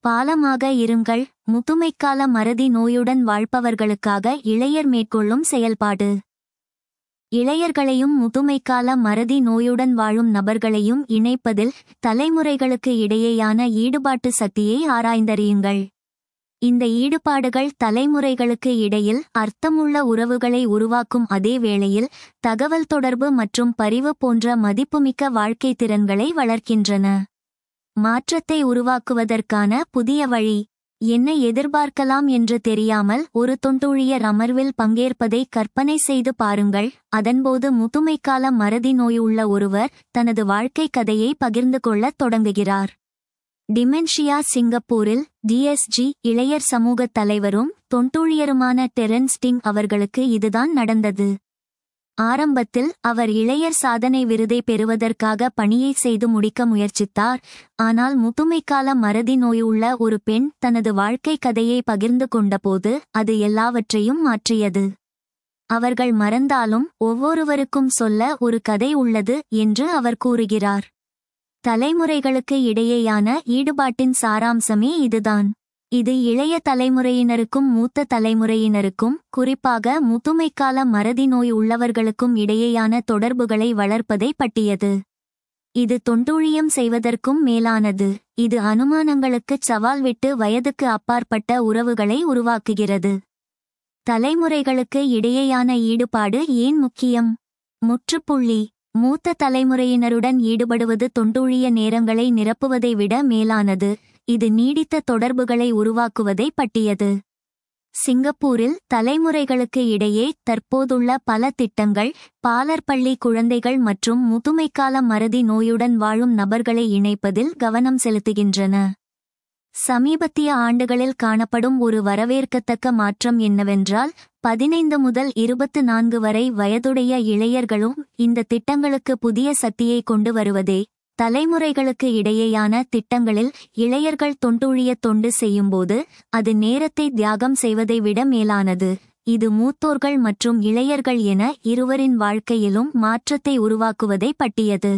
பாலமாக இருங்கள் முதுமைக்கால மறதி நோயுடன் வாழ்பவர்களுக்காக இளையர் மேற்கொள்ளும் செயல்பாடு இளையர்களையும் முதுமைக்கால மறதி நோயுடன் வாழும் நபர்களையும் இணைப்பதில் தலைமுறைகளுக்கு இடையேயான ஈடுபாட்டு சக்தியை ஆராய்ந்தறியுங்கள் இந்த ஈடுபாடுகள் தலைமுறைகளுக்கு இடையில் அர்த்தமுள்ள உறவுகளை உருவாக்கும் அதே வேளையில் தகவல் தொடர்பு மற்றும் பரிவு போன்ற மதிப்புமிக்க வாழ்க்கை திறன்களை வளர்க்கின்றன மாற்றத்தை உருவாக்குவதற்கான புதிய வழி என்ன எதிர்பார்க்கலாம் என்று தெரியாமல் ஒரு தொண்டூழியர் அமர்வில் பங்கேற்பதை கற்பனை செய்து பாருங்கள் அதன்போது முதுமைக்கால மறதி நோய் உள்ள ஒருவர் தனது வாழ்க்கை கதையை பகிர்ந்து கொள்ளத் தொடங்குகிறார் டிமென்ஷியா சிங்கப்பூரில் டிஎஸ்ஜி இளையர் சமூகத் தலைவரும் தொண்டூழியருமான டெரன்ஸ் டிங் அவர்களுக்கு இதுதான் நடந்தது ஆரம்பத்தில் அவர் இளையர் சாதனை விருதை பெறுவதற்காக பணியை செய்து முடிக்க முயற்சித்தார் ஆனால் முதுமைக்கால மறதி நோய் உள்ள ஒரு பெண் தனது வாழ்க்கை கதையை பகிர்ந்து கொண்டபோது அது எல்லாவற்றையும் மாற்றியது அவர்கள் மறந்தாலும் ஒவ்வொருவருக்கும் சொல்ல ஒரு கதை உள்ளது என்று அவர் கூறுகிறார் தலைமுறைகளுக்கு இடையேயான ஈடுபாட்டின் சாராம்சமே இதுதான் இது இளைய தலைமுறையினருக்கும் மூத்த தலைமுறையினருக்கும் குறிப்பாக முதுமைக்கால மறதி நோய் உள்ளவர்களுக்கும் இடையேயான தொடர்புகளை வளர்ப்பதை பட்டியது இது தொண்டூழியம் செய்வதற்கும் மேலானது இது அனுமானங்களுக்குச் சவால் விட்டு வயதுக்கு அப்பாற்பட்ட உறவுகளை உருவாக்குகிறது தலைமுறைகளுக்கு இடையேயான ஈடுபாடு ஏன் முக்கியம் முற்றுப்புள்ளி மூத்த தலைமுறையினருடன் ஈடுபடுவது தொண்டூழிய நேரங்களை நிரப்புவதை விட மேலானது இது நீடித்த தொடர்புகளை உருவாக்குவதை பட்டியது சிங்கப்பூரில் தலைமுறைகளுக்கு இடையே தற்போதுள்ள பல திட்டங்கள் பாலர் பள்ளி குழந்தைகள் மற்றும் முதுமைக்கால மறதி நோயுடன் வாழும் நபர்களை இணைப்பதில் கவனம் செலுத்துகின்றன சமீபத்திய ஆண்டுகளில் காணப்படும் ஒரு வரவேற்கத்தக்க மாற்றம் என்னவென்றால் பதினைந்து முதல் இருபத்து நான்கு வரை வயதுடைய இளையர்களும் இந்த திட்டங்களுக்கு புதிய சக்தியை கொண்டு வருவதே தலைமுறைகளுக்கு இடையேயான திட்டங்களில் இளையர்கள் தொண்டூழிய தொண்டு செய்யும்போது அது நேரத்தை தியாகம் செய்வதை விட மேலானது இது மூத்தோர்கள் மற்றும் இளையர்கள் என இருவரின் வாழ்க்கையிலும் மாற்றத்தை உருவாக்குவதை பட்டியது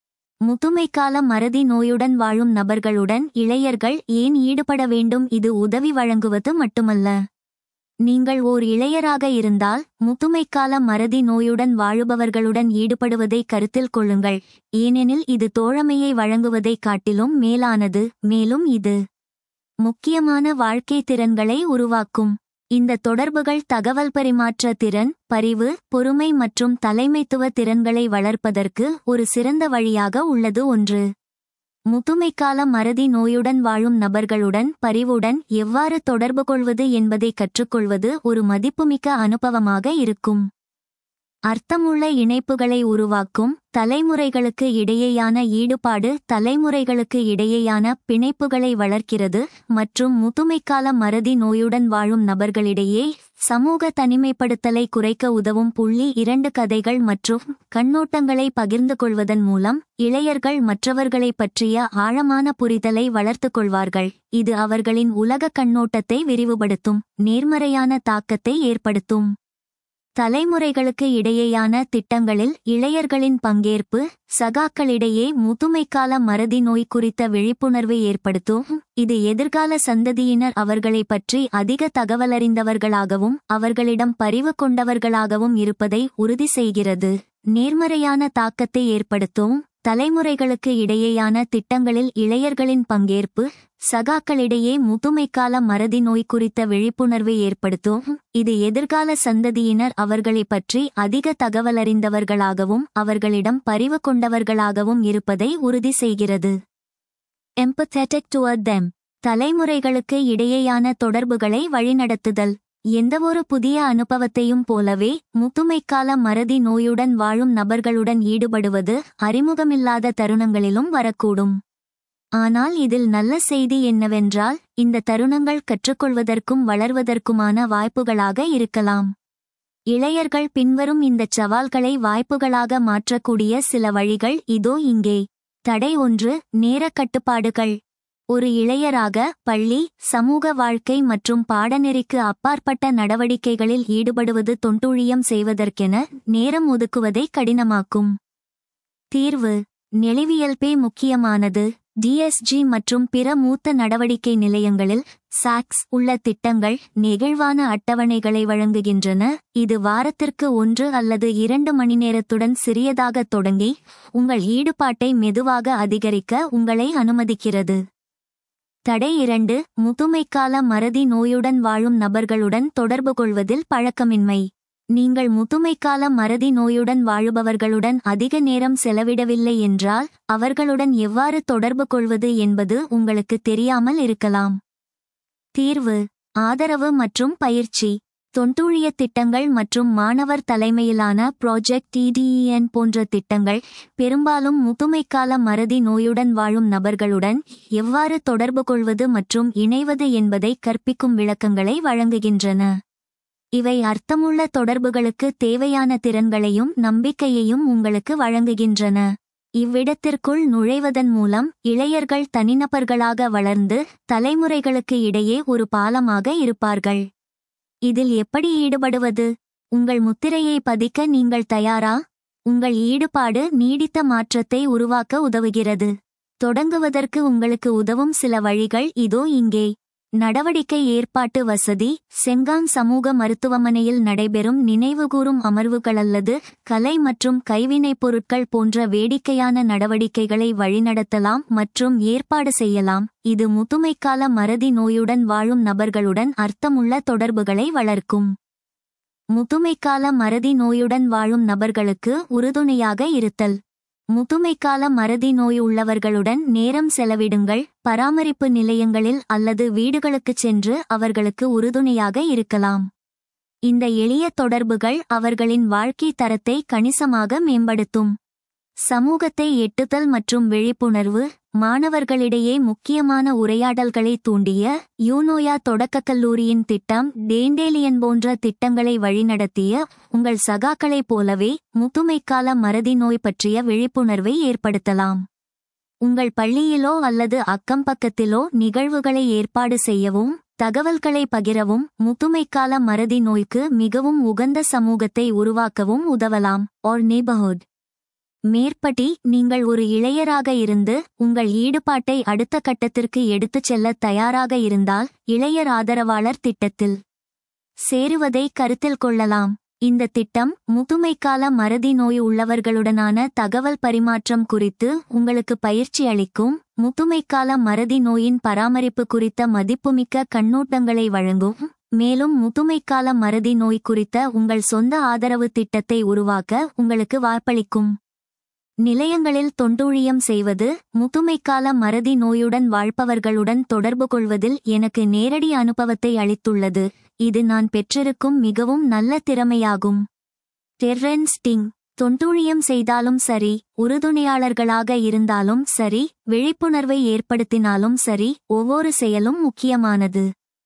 முதுமைக்கால மறதி நோயுடன் வாழும் நபர்களுடன் இளையர்கள் ஏன் ஈடுபட வேண்டும் இது உதவி வழங்குவது மட்டுமல்ல நீங்கள் ஓர் இளையராக இருந்தால் முதுமைக்கால மறதி நோயுடன் வாழுபவர்களுடன் ஈடுபடுவதை கருத்தில் கொள்ளுங்கள் ஏனெனில் இது தோழமையை வழங்குவதைக் காட்டிலும் மேலானது மேலும் இது முக்கியமான வாழ்க்கை திறன்களை உருவாக்கும் இந்த தொடர்புகள் தகவல் பரிமாற்ற திறன் பரிவு பொறுமை மற்றும் தலைமைத்துவ திறன்களை வளர்ப்பதற்கு ஒரு சிறந்த வழியாக உள்ளது ஒன்று முதுமைக்கால மறதி நோயுடன் வாழும் நபர்களுடன் பரிவுடன் எவ்வாறு தொடர்பு கொள்வது என்பதை கற்றுக்கொள்வது ஒரு மதிப்புமிக்க அனுபவமாக இருக்கும் அர்த்தமுள்ள இணைப்புகளை உருவாக்கும் தலைமுறைகளுக்கு இடையேயான ஈடுபாடு தலைமுறைகளுக்கு இடையேயான பிணைப்புகளை வளர்க்கிறது மற்றும் முதுமைக்கால மறதி நோயுடன் வாழும் நபர்களிடையே சமூக தனிமைப்படுத்தலை குறைக்க உதவும் புள்ளி இரண்டு கதைகள் மற்றும் கண்ணோட்டங்களை பகிர்ந்து கொள்வதன் மூலம் இளையர்கள் மற்றவர்களைப் பற்றிய ஆழமான புரிதலை வளர்த்துக் கொள்வார்கள் இது அவர்களின் உலக கண்ணோட்டத்தை விரிவுபடுத்தும் நேர்மறையான தாக்கத்தை ஏற்படுத்தும் தலைமுறைகளுக்கு இடையேயான திட்டங்களில் இளையர்களின் பங்கேற்பு சகாக்களிடையே முதுமைக்கால மறதி நோய் குறித்த விழிப்புணர்வை ஏற்படுத்தும் இது எதிர்கால சந்ததியினர் அவர்களை பற்றி அதிக தகவலறிந்தவர்களாகவும் அவர்களிடம் பரிவு கொண்டவர்களாகவும் இருப்பதை உறுதி செய்கிறது நேர்மறையான தாக்கத்தை ஏற்படுத்தும் தலைமுறைகளுக்கு இடையேயான திட்டங்களில் இளையர்களின் பங்கேற்பு சகாக்களிடையே முதுமைக்கால மறதி நோய் குறித்த விழிப்புணர்வை ஏற்படுத்தும் இது எதிர்கால சந்ததியினர் அவர்களை பற்றி அதிக தகவலறிந்தவர்களாகவும் அவர்களிடம் பரிவு கொண்டவர்களாகவும் இருப்பதை உறுதி செய்கிறது எம்பத்தெட்டிக் டுவர்ட் தெம் தலைமுறைகளுக்கு இடையேயான தொடர்புகளை வழிநடத்துதல் எந்தவொரு புதிய அனுபவத்தையும் போலவே முதுமைக்கால மறதி நோயுடன் வாழும் நபர்களுடன் ஈடுபடுவது அறிமுகமில்லாத தருணங்களிலும் வரக்கூடும் ஆனால் இதில் நல்ல செய்தி என்னவென்றால் இந்த தருணங்கள் கற்றுக்கொள்வதற்கும் வளர்வதற்குமான வாய்ப்புகளாக இருக்கலாம் இளையர்கள் பின்வரும் இந்தச் சவால்களை வாய்ப்புகளாக மாற்றக்கூடிய சில வழிகள் இதோ இங்கே தடை ஒன்று நேரக் கட்டுப்பாடுகள் ஒரு இளையராக பள்ளி சமூக வாழ்க்கை மற்றும் பாடநெறிக்கு அப்பாற்பட்ட நடவடிக்கைகளில் ஈடுபடுவது தொண்டூழியம் செய்வதற்கென நேரம் ஒதுக்குவதை கடினமாக்கும் தீர்வு நெளிவியல்பே முக்கியமானது டிஎஸ்ஜி மற்றும் பிற மூத்த நடவடிக்கை நிலையங்களில் சாக்ஸ் உள்ள திட்டங்கள் நெகிழ்வான அட்டவணைகளை வழங்குகின்றன இது வாரத்திற்கு ஒன்று அல்லது இரண்டு மணி நேரத்துடன் சிறியதாக தொடங்கி உங்கள் ஈடுபாட்டை மெதுவாக அதிகரிக்க உங்களை அனுமதிக்கிறது தடை இரண்டு முதுமைக்கால மறதி நோயுடன் வாழும் நபர்களுடன் தொடர்பு கொள்வதில் பழக்கமின்மை நீங்கள் முதுமைக்கால மறதி நோயுடன் வாழுபவர்களுடன் அதிக நேரம் செலவிடவில்லை என்றால் அவர்களுடன் எவ்வாறு தொடர்பு கொள்வது என்பது உங்களுக்கு தெரியாமல் இருக்கலாம் தீர்வு ஆதரவு மற்றும் பயிற்சி தொண்டூழிய திட்டங்கள் மற்றும் மாணவர் தலைமையிலான ப்ராஜெக்ட் டிடிஇஎன் போன்ற திட்டங்கள் பெரும்பாலும் முதுமைக்கால மறதி நோயுடன் வாழும் நபர்களுடன் எவ்வாறு தொடர்பு கொள்வது மற்றும் இணைவது என்பதை கற்பிக்கும் விளக்கங்களை வழங்குகின்றன இவை அர்த்தமுள்ள தொடர்புகளுக்கு தேவையான திறன்களையும் நம்பிக்கையையும் உங்களுக்கு வழங்குகின்றன இவ்விடத்திற்குள் நுழைவதன் மூலம் இளையர்கள் தனிநபர்களாக வளர்ந்து தலைமுறைகளுக்கு இடையே ஒரு பாலமாக இருப்பார்கள் இதில் எப்படி ஈடுபடுவது உங்கள் முத்திரையை பதிக்க நீங்கள் தயாரா உங்கள் ஈடுபாடு நீடித்த மாற்றத்தை உருவாக்க உதவுகிறது தொடங்குவதற்கு உங்களுக்கு உதவும் சில வழிகள் இதோ இங்கே நடவடிக்கை ஏற்பாட்டு வசதி செங்காங் சமூக மருத்துவமனையில் நடைபெறும் நினைவுகூரும் அமர்வுகள் அல்லது கலை மற்றும் கைவினைப் பொருட்கள் போன்ற வேடிக்கையான நடவடிக்கைகளை வழிநடத்தலாம் மற்றும் ஏற்பாடு செய்யலாம் இது முதுமைக்கால மறதி நோயுடன் வாழும் நபர்களுடன் அர்த்தமுள்ள தொடர்புகளை வளர்க்கும் முதுமைக்கால மறதி நோயுடன் வாழும் நபர்களுக்கு உறுதுணையாக இருத்தல் முதுமைக்கால மறதி நோய் உள்ளவர்களுடன் நேரம் செலவிடுங்கள் பராமரிப்பு நிலையங்களில் அல்லது வீடுகளுக்குச் சென்று அவர்களுக்கு உறுதுணையாக இருக்கலாம் இந்த எளிய தொடர்புகள் அவர்களின் வாழ்க்கை தரத்தை கணிசமாக மேம்படுத்தும் சமூகத்தை எட்டுதல் மற்றும் விழிப்புணர்வு மாணவர்களிடையே முக்கியமான உரையாடல்களை தூண்டிய யூனோயா தொடக்கக் கல்லூரியின் திட்டம் டேண்டேலியன் போன்ற திட்டங்களை வழிநடத்திய உங்கள் சகாக்களைப் போலவே முதுமைக்கால மறதி நோய் பற்றிய விழிப்புணர்வை ஏற்படுத்தலாம் உங்கள் பள்ளியிலோ அல்லது அக்கம்பக்கத்திலோ நிகழ்வுகளை ஏற்பாடு செய்யவும் தகவல்களை பகிரவும் முதுமைக்கால மறதி நோய்க்கு மிகவும் உகந்த சமூகத்தை உருவாக்கவும் உதவலாம் ஆர் நெய்பர்ஹுட் மேற்படி நீங்கள் ஒரு இளையராக இருந்து உங்கள் ஈடுபாட்டை அடுத்த கட்டத்திற்கு எடுத்துச் செல்ல தயாராக இருந்தால் இளையர் ஆதரவாளர் திட்டத்தில் சேருவதை கருத்தில் கொள்ளலாம் இந்த திட்டம் முதுமைக்கால மறதி நோய் உள்ளவர்களுடனான தகவல் பரிமாற்றம் குறித்து உங்களுக்கு பயிற்சி அளிக்கும் முதுமைக்கால மறதி நோயின் பராமரிப்பு குறித்த மதிப்புமிக்க கண்ணோட்டங்களை வழங்கும் மேலும் முதுமைக்கால மறதி நோய் குறித்த உங்கள் சொந்த ஆதரவு திட்டத்தை உருவாக்க உங்களுக்கு வாய்ப்பளிக்கும் நிலையங்களில் தொண்டூழியம் செய்வது முதுமைக்கால மறதி நோயுடன் வாழ்பவர்களுடன் தொடர்பு கொள்வதில் எனக்கு நேரடி அனுபவத்தை அளித்துள்ளது இது நான் பெற்றிருக்கும் மிகவும் நல்ல திறமையாகும் டெர்ரென் ஸ்டிங் தொண்டூழியம் செய்தாலும் சரி உறுதுணையாளர்களாக இருந்தாலும் சரி விழிப்புணர்வை ஏற்படுத்தினாலும் சரி ஒவ்வொரு செயலும் முக்கியமானது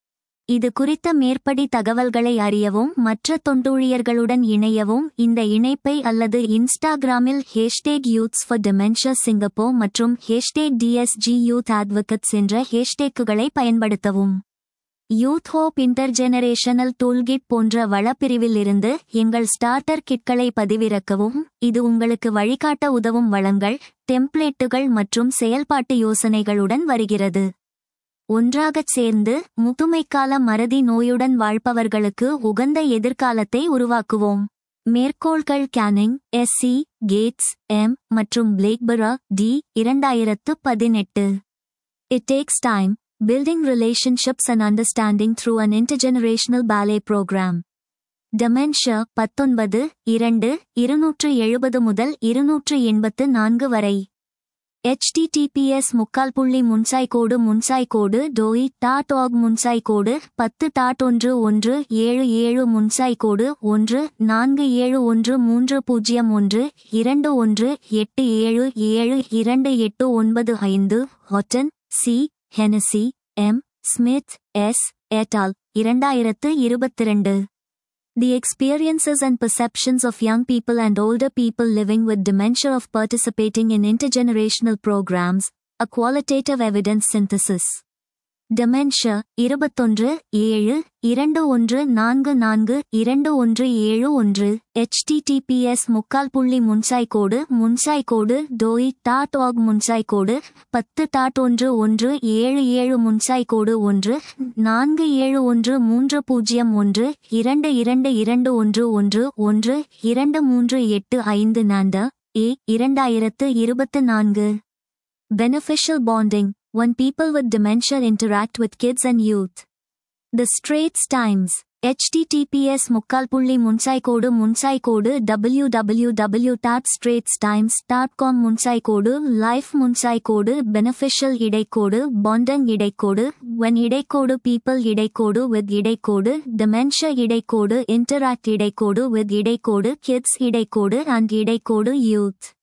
இது குறித்த மேற்படி தகவல்களை அறியவும் மற்ற தொண்டூழியர்களுடன் இணையவும் இந்த இணைப்பை அல்லது இன்ஸ்டாகிராமில் hashtag youths for dementia Singapore மற்றும் ஹேஷ்டேக் டிஎஸ்ஜி யூத் அட்வொகட்ஸ் என்ற ஹேஷ்டேக்குகளை பயன்படுத்தவும் யூத் ஹோப் இன்டர்ஜெனரேஷனல் டூல்கிட் போன்ற வளப்பிரிவில் இருந்து எங்கள் ஸ்டார்டர் கிட்களை பதிவிறக்கவும் இது உங்களுக்கு வழிகாட்ட உதவும் வளங்கள் டெம்ப்ளேட்டுகள் மற்றும் செயல்பாட்டு யோசனைகளுடன் வருகிறது ஒன்றாகச் சேர்ந்து முதுமைக்கால மறதி நோயுடன் வாழ்பவர்களுக்கு உகந்த எதிர்காலத்தை உருவாக்குவோம் மேற்கோள்கள் Canning S C Gates M மற்றும் பிளேக்பரா டி இரண்டாயிரத்து பதினெட்டு it takes time building relationships and understanding through an intergenerational ballet program dementia பத்தொன்பது இரண்டு இருநூற்று எழுபது முதல் இருநூற்று எண்பத்து நான்கு வரை https முக்கால் புள்ளி முன்சாய் கோடு முன்சாய் கோடு டோய் டாட் ஆக் முன்சாய் கோடு பத்து டாட் ஒன்று ஒன்று ஏழு ஏழு முன்சாய் கோடு ஒன்று நான்கு ஏழு ஒன்று மூன்று பூஜ்ஜியம் ஒன்று இரண்டு ஒன்று எட்டு ஏழு ஏழு இரண்டு எட்டு ஒன்பது ஐந்து Houghton C Hennessy M Smith S et al இரண்டாயிரத்து இருபத்திரண்டு The experiences and perceptions of young people and older people living with dementia of participating in intergenerational programs, a qualitative evidence synthesis. dementia இருபத்தொன்று ஏழு இரண்டு ஒன்று நான்கு நான்கு இரண்டு ஒன்று ஏழு ஒன்று https முக்கால் புள்ளி முன்சாய் கோடு முன்சாய் கோடு டோய் டாட் ஆக் முன்சாய் கோடு பத்து டாட் ஒன்று ஒன்று ஏழு ஏழு முன்சாய் கோடு ஒன்று நான்கு ஏழு ஒன்று மூன்று பூஜ்ஜியம் ஒன்று இரண்டு இரண்டு இரண்டு ஒன்று ஒன்று ஒன்று இரண்டு மூன்று எட்டு ஐந்து நான்கு ஏ இரண்டாயிரத்து இருபத்து நான்கு Beneficial bonding when people with dementia interact with kids and youth. The Straits Times https முக்கால் புள்ளி முன்சாய் கோடு முன்சாய் கோடு www dot straits times dot com முன்சாய் கோடு லைஃப் முன்சாய் கோடு பெனிஃபிஷியல் இடைக்கோடு பாண்டங் இடைக்கோடு when இடைக்கோடு people இடைக்கோடு with இடைக்கோடு dementia இடைக்கோடு interact இடைக்கோடு with இடைக்கோடு kids இடைக்கோடு and இடைக்கோடு youth